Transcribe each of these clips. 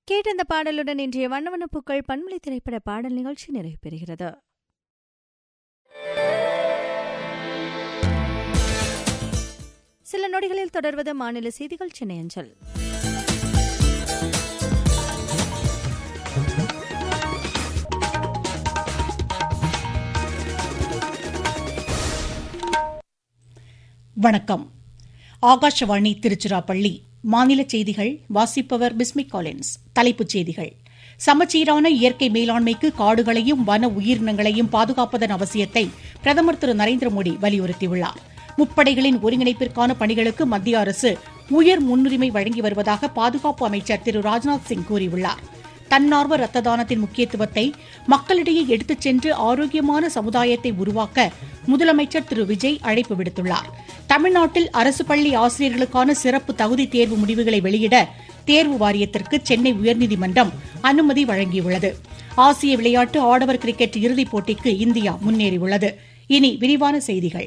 கேட்ட இந்த பாடலுடன் இன்றைய வண்ணவண்ண பூக்கள் பன்மொழி திரைப்பட பாடல் நிகழ்ச்சி நிறைவு பெறுகிறது சில நொடிகளில் தொடர்வது மாநில செய்திகள் சென்னை அஞ்சல் வணக்கம் ஆகாஷவாணி திருச்சிராப்பள்ளி மாநில செய்திகள் வாசிப்பவர் பிஸ்மிக் காலின்ஸ் தலைப்புச் செய்திகள் சமச்சீரான இயற்கை மேலாண்மைக்கு காடுகளையும் வன உயிரினங்களையும் பாதுகாப்பதன் அவசியத்தை பிரதமர் திரு நரேந்திர மோடி வலியுறுத்தியுள்ளார் முப்படைகளின் ஒருங்கிணைப்பிற்கான பணிகளுக்கு மத்திய அரசு உயர் முன்னுரிமை வழங்கி வருவதாக பாதுகாப்பு அமைச்சர் திரு ராஜ்நாத் சிங் கூறியுள்ளார் தன்னார்வ ரத்த தானத்தின் முக்கியத்துவத்தை மக்களிடையே எடுத்துச் சென்று ஆரோக்கியமான சமுதாயத்தை உருவாக்க முதலமைச்சர் திரு விஜய் அழைப்பு விடுத்துள்ளார் தமிழ்நாட்டில் அரசு பள்ளி ஆசிரியர்களுக்கான சிறப்பு தகுதி தேர்வு முடிவுகளை வெளியிட தேர்வு வாரியத்திற்கு சென்னை உயர்நீதிமன்றம் அனுமதி வழங்கியுள்ளது ஆசிய விளையாட்டு ஆடவர் கிரிக்கெட் இறுதிப் போட்டிக்கு இந்தியா முன்னேறியுள்ளது இனி விரிவான செய்திகள்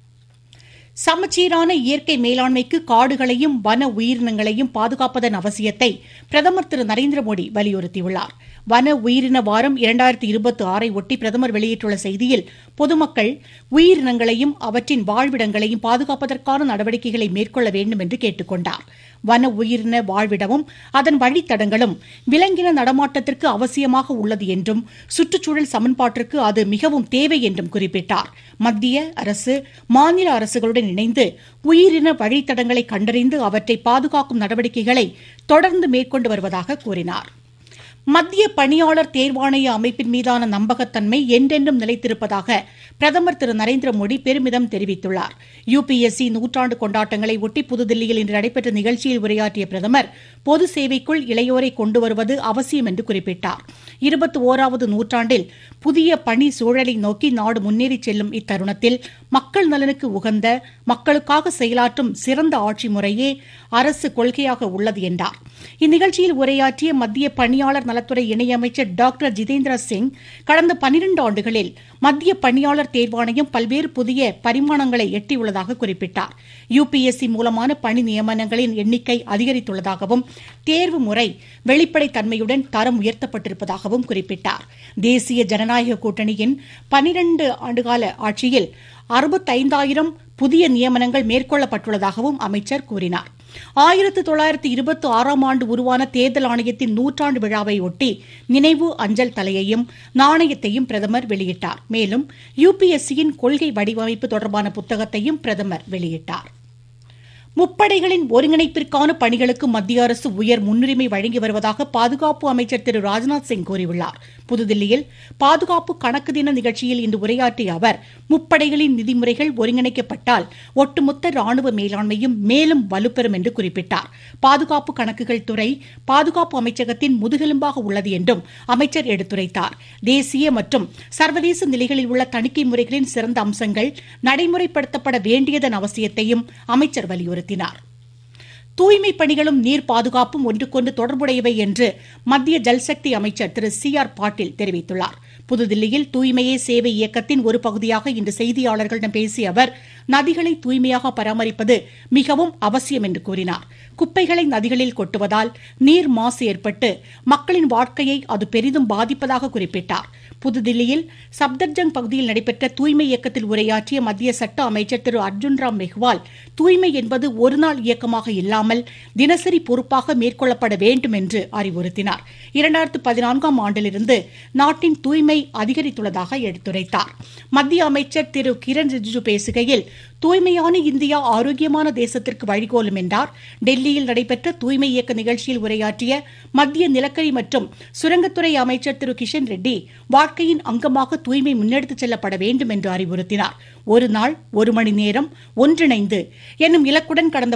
சமச்சீரான இயற்கை மேலாண்மைக்கு காடுகளையும் வன உயிரினங்களையும் பாதுகாப்பதன் அவசியத்தை பிரதமர் திரு நரேந்திர மோடி வலியுறுத்தியுள்ளார் வன உயிரின வாரம் இரண்டாயிரத்தி இருபத்தி ஆறை ஒட்டி பிரதமர் வெளியிட்டுள்ள செய்தியில் பொதுமக்கள் உயிரினங்களையும் அவற்றின் வாழ்விடங்களையும் பாதுகாப்பதற்கான நடவடிக்கைகளை மேற்கொள்ள வேண்டும் என்று கேட்டுக் கொண்டார் வன உயிரின வாழ்விடமும் அதன் வழித்தடங்களும் விலங்கின நடமாட்டத்திற்கு அவசியமாக உள்ளது என்றும் சுற்றுச்சூழல் சமன்பாட்டிற்கு அது மிகவும் தேவை என்றும் குறிப்பிட்டார் மத்திய அரசு மாநில அரசுகளுடன் இணைந்து உயிரின வழித்தடங்களை கண்டறிந்து அவற்றை பாதுகாக்கும் நடவடிக்கைகளை தொடர்ந்து மேற்கொண்டு வருவதாக கூறினார் மத்திய பணியாளர் தேர்வாணைய அமைப்பின் மீதான நம்பகத்தன்மை என்றென்றும் நிலைத்திருப்பதாக பிரதமர் திரு நரேந்திர மோடி பெருமிதம் தெரிவித்துள்ளார் யுபிஎஸ்சி நூற்றாண்டு கொண்டாட்டங்களை ஒட்டி புதுதில்லியில் இன்று நடைபெற்ற நிகழ்ச்சியில் உரையாற்றிய பிரதமர் பொது சேவைக்குள் இளையோரை கொண்டு வருவது அவசியம் என்று குறிப்பிட்டார் இருபத்தி ஓராவது நூற்றாண்டில் புதிய பணி சூழலை நோக்கி நாடு முன்னேறிச் செல்லும் இத்தருணத்தில் மக்கள் நலனுக்கு உகந்த மக்களுக்காக செயலாற்றும் சிறந்த ஆட்சி முறையே அரசு கொள்கையாக உள்ளது என்றார் இந்நிகழ்ச்சியில் உரையாற்றிய மத்திய பணியாளர் நலத்துறை இணையமைச்சர் டாக்டர் ஜிதேந்திர சிங் கடந்த பனிரண்டு ஆண்டுகளில் மத்திய பணியாளர் தேர்வாணையம் பல்வேறு புதிய பரிமாணங்களை எட்டியுள்ளதாக குறிப்பிட்டார் யுபிஎஸ்சி மூலமான பணி நியமனங்களின் எண்ணிக்கை அதிகரித்துள்ளதாகவும் தேர்வு முறை வெளிப்படைத் தன்மையுடன் தரம் உயர்த்தப்பட்டிருப்பதாகவும் குறிப்பிட்டார் தேசிய ஜனநாயக கூட்டணியின் பனிரண்டு ஆண்டுகால ஆட்சியில் அறுபத்தைந்தாயிரம் புதிய நியமனங்கள் மேற்கொள்ளப்பட்டுள்ளதாகவும் அமைச்சர் கூறினார் ஆயிரத்து தொள்ளாயிரத்து இருபத்தி ஆறாம் ஆண்டு உருவான தேர்தல் ஆணையத்தின் நூற்றாண்டு விழாவை ஒட்டி நினைவு அஞ்சல் தலையையும் நாணயத்தையும் பிரதமர் வெளியிட்டார் மேலும் யுபிஎஸ்சியின் கொள்கை வடிவமைப்பு தொடர்பான புத்தகத்தையும் பிரதமர் வெளியிட்டார் முப்படைகளின் ஒருங்கிணைப்பிற்கான பணிகளுக்கு மத்திய அரசு உயர் முன்னுரிமை வழங்கி வருவதாக பாதுகாப்பு அமைச்சர் திரு ராஜ்நாத் சிங் கூறியுள்ளார் புதுதில்லியில் பாதுகாப்பு கணக்கு தின நிகழ்ச்சியில் இன்று உரையாற்றிய அவர் முப்படைகளின் விதிமுறைகள் ஒருங்கிணைக்கப்பட்டால் ஒட்டுமொத்த ராணுவ மேலாண்மையும் மேலும் வலுப்பெறும் என்று குறிப்பிட்டார் பாதுகாப்பு கணக்குகள் துறை பாதுகாப்பு அமைச்சகத்தின் முதுகெலும்பாக உள்ளது என்றும் அமைச்சர் எடுத்துரைத்தார் தேசிய மற்றும் சர்வதேச நிலைகளில் உள்ள தணிக்கை முறைகளின் சிறந்த அம்சங்கள் நடைமுறைப்படுத்தப்பட வேண்டியதன் அவசியத்தையும் அமைச்சர் வலியுறுத்தினார் வலியுறுத்தினார் தூய்மை பணிகளும் நீர் பாதுகாப்பும் ஒன்றுக்கொன்று தொடர்புடையவை என்று மத்திய ஜல்சக்தி அமைச்சர் திரு சி ஆர் பாட்டீல் தெரிவித்துள்ளார் புதுதில்லியில் தூய்மையே சேவை இயக்கத்தின் ஒரு பகுதியாக இன்று செய்தியாளர்களிடம் பேசிய அவர் நதிகளை தூய்மையாக பராமரிப்பது மிகவும் அவசியம் என்று கூறினார் குப்பைகளை நதிகளில் கொட்டுவதால் நீர் மாசு ஏற்பட்டு மக்களின் வாழ்க்கையை அது பெரிதும் பாதிப்பதாக குறிப்பிட்டார் புதுதில்லியில் சப்தர்ஜங் பகுதியில் நடைபெற்ற தூய்மை இயக்கத்தில் உரையாற்றிய மத்திய சட்ட அமைச்சர் திரு அர்ஜுன் ராம் மெஹ்வால் தூய்மை என்பது ஒருநாள் இயக்கமாக இல்லாமல் தினசரி பொறுப்பாக மேற்கொள்ளப்பட வேண்டும் என்று அறிவுறுத்தினார் இரண்டாயிரத்து பதினான்காம் ஆண்டிலிருந்து நாட்டின் தூய்மை அதிகரித்துள்ளதாக எடுத்துரைத்தார் மத்திய அமைச்சர் திரு கிரண் ரிஜிஜு பேசுகையில் தூய்மையான இந்தியா ஆரோக்கியமான தேசத்திற்கு வழிகோலும் என்றார் டெல்லியில் நடைபெற்ற தூய்மை இயக்க நிகழ்ச்சியில் உரையாற்றிய மத்திய நிலக்கரி மற்றும் சுரங்கத்துறை அமைச்சர் திரு கிஷன் ரெட்டி வாழ்க்கையின் அங்கமாக தூய்மை முன்னெடுத்துச் செல்லப்பட வேண்டும் என்று அறிவுறுத்தினார் ஒரு நாள் ஒரு மணி நேரம் ஒன்றிணைந்து என்னும் இலக்குடன் கடந்த